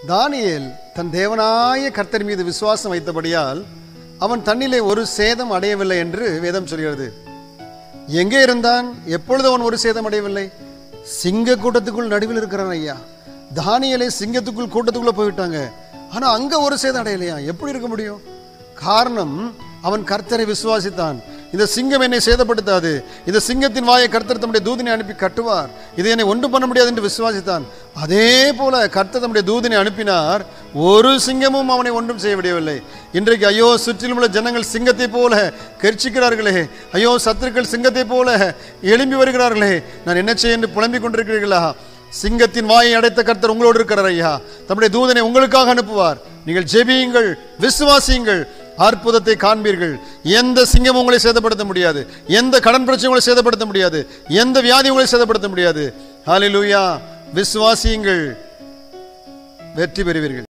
தானியேல் தன் தேவனாய கர்த்தர் மீது விசுவாசம் வைத்தபடியால் அவன் தன்னிலே ஒரு சேதம் அடையவில்லை என்று வேதம் சொல்கிறது எங்கே இருந்தான் எப்பொழுது அவன் ஒரு சேதம் அடையவில்லை சிங்க கூட்டத்துக்குள் நடுவில் இருக்கிறான் ஐயா தானியலே சிங்கத்துக்குள் கூட்டத்துக்குள்ள போயிட்டாங்க ஆனா அங்க ஒரு சேதம் அடையலையா எப்படி இருக்க முடியும் காரணம் அவன் கர்த்தரை விசுவாசித்தான் இந்த சிங்கம் என்னை சேதப்படுத்தாது இந்த சிங்கத்தின் வாயை கர்த்தர் தம்முடைய தூதனை அனுப்பி கட்டுவார் இதை என்னை ஒன்றும் பண்ண முடியாது என்று விசுவாசித்தான் அதே போல கர்த்தர் தம்முடைய தூதனை அனுப்பினார் ஒரு சிங்கமும் அவனை ஒன்றும் செய்ய முடியவில்லை இன்றைக்கு ஐயோ சுற்றிலும் உள்ள ஜனங்கள் சிங்கத்தை போல கெர்ச்சிக்கிறார்களே ஐயோ சத்துருக்கள் சிங்கத்தை போல எழும்பி வருகிறார்களே நான் என்ன செய்ய என்று புலம்பிக் கொண்டிருக்கிறீர்களா சிங்கத்தின் வாயை அடைத்த கர்த்தர் உங்களோடு இருக்கிறார் ஐயா தம்முடைய தூதனை உங்களுக்காக அனுப்புவார் நீங்கள் ஜெபியுங்கள் விசுவாசியுங்கள் அற்புதத்தை காண்பீர்கள் எந்த சிங்கம் உங்களை சேதப்படுத்த முடியாது எந்த கடன் பிரச்சனை உங்களை சேதப்படுத்த முடியாது எந்த வியாதி உங்களை சேதப்படுத்த முடியாது ஹalleluya விசுவாசியுங்கள் வெற்றி பெறுவீர்கள்